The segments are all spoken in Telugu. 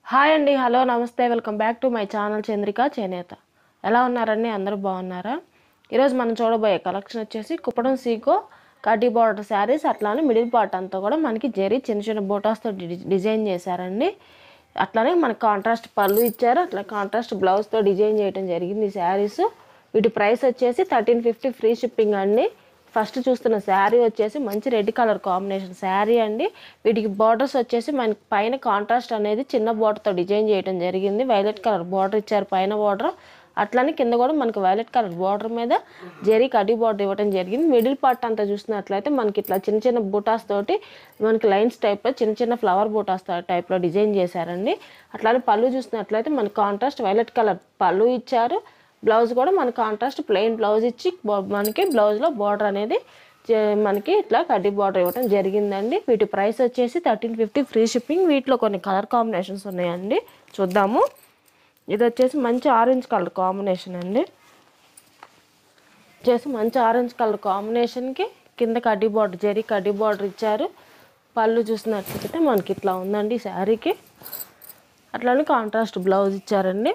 హాయ్ అండి హలో నమస్తే welcome back to my channel Chandrika చేనేత ఎలా ఉన్నారండి అందరూ బాగున్నారా ఈరోజు మనం చూడబోయే కలెక్షన్ వచ్చేసి కుప్పడం సీకో కడ్డీ బార్డర్ శారీస్ అట్లానే మిడిల్ పార్ట్ అంతా కూడా మనకి జెరీ చిన్న చిన్న బోటాస్తో డి- డిజైన్ చేశారండి అట్లానే మనకి కాంట్రాస్ట్ పళ్ళు ఇచ్చారు అట్లా కాంట్రాస్ట్ బ్లౌజ్తో డిజైన్ చేయడం జరిగింది ఈ శారీస్ వీటి ప్రైస్ వచ్చేసి థర్టీన్ ఫిఫ్టీ ఫ్రీ షిప్పింగ్ అండి ఫస్ట్ చూస్తున్న శారీ వచ్చేసి మంచి రెడ్ కలర్ కాంబినేషన్ శారీ అండి వీటికి బార్డర్స్ వచ్చేసి మనకి పైన కాంట్రాస్ట్ అనేది చిన్న బార్డర్తో డిజైన్ చేయడం జరిగింది వైలెట్ కలర్ బార్డర్ ఇచ్చారు పైన బార్డర్ అట్లనే కింద కూడా మనకి వైలెట్ కలర్ బార్డర్ మీద జెరీ కడ్డీ బార్డర్ ఇవ్వడం జరిగింది మిడిల్ పార్ట్ అంతా చూసినట్లయితే మనకి ఇట్లా చిన్న చిన్న బూటాస్ తోటి మనకి లైన్స్ టైప్లో చిన్న చిన్న ఫ్లవర్ బూటాస్ టైప్లో డిజైన్ చేశారండి అట్లానే పళ్ళు చూసినట్లయితే మనకి కాంట్రాస్ట్ వైలెట్ కలర్ పళ్ళు ఇచ్చారు బ్లౌజ్ కూడా మన కాంట్రాస్ట్ ప్లెయిన్ బ్లౌజ్ ఇచ్చి బో- మనకి బ్లౌజ్లో బార్డర్ అనేది చే- మనకి ఇట్లా కడ్డీ బార్డర్ ఇవ్వడం జరిగిందండి వీటి ప్రైస్ వచ్చేసి థర్టీన్ ఫిఫ్టీ ఫ్రీ షిప్పింగ్ వీటిలో కొన్ని కలర్ కాంబినేషన్స్ ఉన్నాయండి చూద్దాము ఇది వచ్చేసి మంచి ఆరెంజ్ కలర్ కాంబినేషన్ అండి వచ్చేసి మంచి ఆరెంజ్ కలర్ కాంబినేషన్కి కింద కడ్డీ బార్డర్ జరీ కడ్డీ బార్డర్ ఇచ్చారు పళ్ళు చూసినట్లయితే మనకి ఇట్లా ఉందండి ఈ శారీకి అట్లానే కాంట్రాస్ట్ బ్లౌజ్ ఇచ్చారండి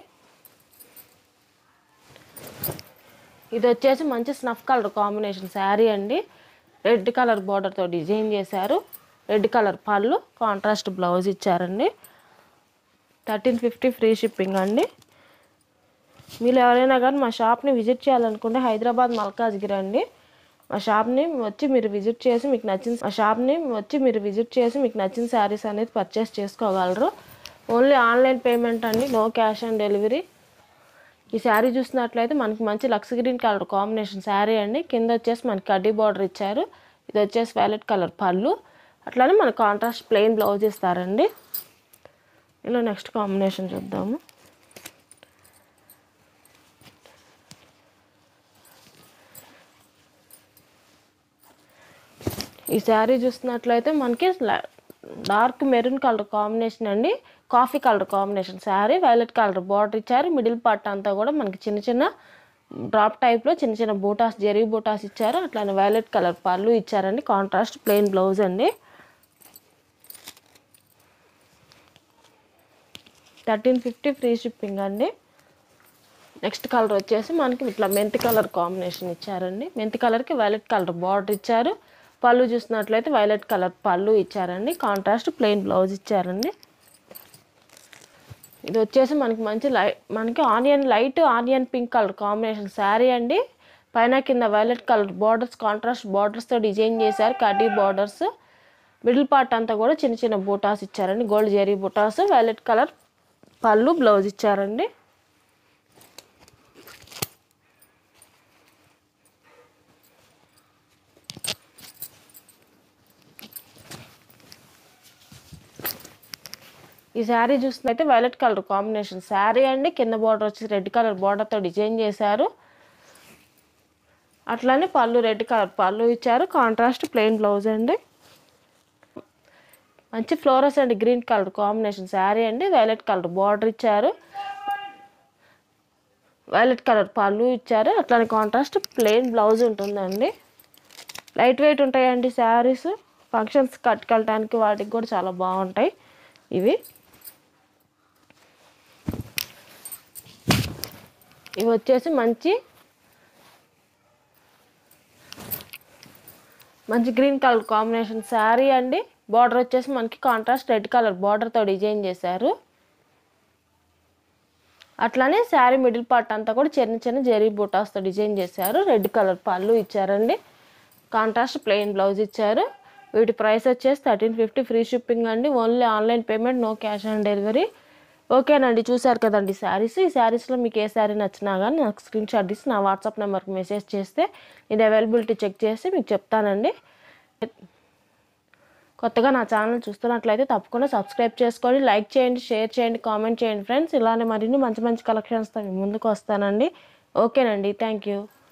ఇది వచ్చేసి మంచి స్నఫ్ కలర్ కాంబినేషన్ శారీ అండి రెడ్ కలర్ బార్డర్తో డిజైన్ చేశారు రెడ్ కలర్ పళ్ళు కాంట్రాస్ట్ బ్లౌజ్ ఇచ్చారండి థర్టీన్ ఫిఫ్టీ ఫ్రీ షిప్పింగ్ అండి మీరు ఎవరైనా కానీ మా షాప్ని విజిట్ చేయాలనుకుంటే హైదరాబాద్ మల్కాజ్గిరి అండి మా షాప్ని వచ్చి మీరు విజిట్ చేసి మీకు నచ్చిన మా షాప్ని వచ్చి మీరు విజిట్ చేసి మీకు నచ్చిన శారీస్ అనేది పర్చేస్ చేసుకోగలరు ఓన్లీ ఆన్లైన్ పేమెంట్ అండి నో క్యాష్ ఆన్ డెలివరీ ఈ శారీ చూసినట్లయితే మనకి మంచి లక్స్ గ్రీన్ కలర్ కాంబినేషన్ శారీ అండి కింద వచ్చేసి మనకి కడ్డీ బార్డర్ ఇచ్చారు ఇది వచ్చేసి వైలెట్ కలర్ పళ్ళు అట్లానే మన కాంట్రాస్ట్ ప్లెయిన్ బ్లౌజ్ ఇస్తారండి ఇలా నెక్స్ట్ కాంబినేషన్ చూద్దాము ఈ శారీ చూసినట్లయితే మనకి ల- డార్క్ మెరూన్ కలర్ కాంబినేషన్ అండి coffee colour combination sari violet colour border ఇచ్చారు మిడిల్ పార్ట్ అంతా కూడా మనకి చిన్న చిన్న డ్రాప్ టైప్లో చిన్న చిన్న బూటాస్ జెరీ బూటాస్ ఇచ్చారు అట్లానే వైలెట్ కలర్ పళ్ళు ఇచ్చారండి కాంట్రాస్ట్ ప్లెయిన్ బ్లౌజ్ అండి థర్టీన్ ఫిఫ్టీ ఫ్రీ షిప్పింగ్ అండి నెక్స్ట్ కలర్ వచ్చేసి మనకి ఇట్లా మెంతి కలర్ కాంబినేషన్ ఇచ్చారండి మెంతి కలర్కి వైలెట్ కలర్ బార్డర్ ఇచ్చారు పళ్ళు చూసినట్లయితే వైలెట్ కలర్ పళ్ళు ఇచ్చారండి కాంట్రాస్ట్ ప్లెయిన్ బ్లౌజ్ ఇచ్చారండి ఇది వచ్చేసి మనకి మంచి లై మనకి onion light onion pink colour combination sari అండి పైన కింద వైలెట్ కలర్ బార్డర్స్ కాంట్రాస్ట్ బార్డర్స్తో డిజైన్ చేశారు కడ్డీ బార్డర్స్ మిడిల్ పార్ట్ అంతా కూడా చిన్న చిన్న బూటాస్ ఇచ్చారండి గోల్డ్ జెరీ బూటాస్ వైలెట్ కలర్ పళ్ళు బ్లౌజ్ ఇచ్చారండి ఈ శారీ చూసినైతే వైలెట్ కలర్ కాంబినేషన్ శారీ అండి కింద బార్డర్ వచ్చి రెడ్ కలర్ బార్డర్తో డిజైన్ చేశారు అట్లానే పళ్ళు రెడ్ కలర్ పళ్ళు ఇచ్చారు కాంట్రాస్ట్ ప్లెయిన్ బ్లౌజ్ అండి మంచి ఫ్లోరస్ and green colour combination sari అండి వైలెట్ కలర్ బార్డర్ ఇచ్చారు వైలెట్ కలర్ పళ్ళు ఇచ్చారు అట్లానే కాంట్రాస్ట్ ప్లెయిన్ బ్లౌజ్ ఉంటుందండి లైట్ వెయిట్ ఉంటాయండి శారీస్ ఫంక్షన్స్ కట్టుకెళ్ళటానికి వాటికి కూడా చాలా బాగుంటాయి ఇవి ఇవి వచ్చేసి మంచి మంచి గ్రీన్ కలర్ కాంబినేషన్ శారీ అండి బార్డర్ వచ్చేసి మనకి కాంట్రాస్ట్ రెడ్ కలర్ బార్డర్తో డిజైన్ చేశారు అట్లానే శారీ మిడిల్ పార్ట్ అంతా కూడా చిన్న చిన్న జెరీ బూటాస్తో డిజైన్ చేశారు రెడ్ కలర్ పళ్ళు ఇచ్చారండి కాంట్రాస్ట్ ప్లెయిన్ బ్లౌజ్ ఇచ్చారు వీటి ప్రైస్ వచ్చేసి థర్టీన్ ఫిఫ్టీ ఫ్రీ షిప్పింగ్ అండి only online payment no cash on delivery ఓకేనండి చూసారు కదండి శారీస్ ఈ శారీస్లో మీకు ఏ శారీ నచ్చినా కానీ నాకు స్క్రీన్ షాట్ తీసి నా వాట్సాప్ నెంబర్కి మెసేజ్ చేస్తే నేను అవైలబిలిటీ చెక్ చేసి మీకు చెప్తానండి కొత్తగా నా ఛానల్ చూస్తున్నట్లయితే తప్పకుండా సబ్స్క్రైబ్ చేసుకోండి లైక్ చేయండి షేర్ చేయండి కామెంట్ చేయండి ఫ్రెండ్స్ ఇలానే మరిన్ని మంచి మంచి కలెక్షన్స్తో మీ ముందుకు వస్తానండి ఓకేనండి థ్యాంక్ యూ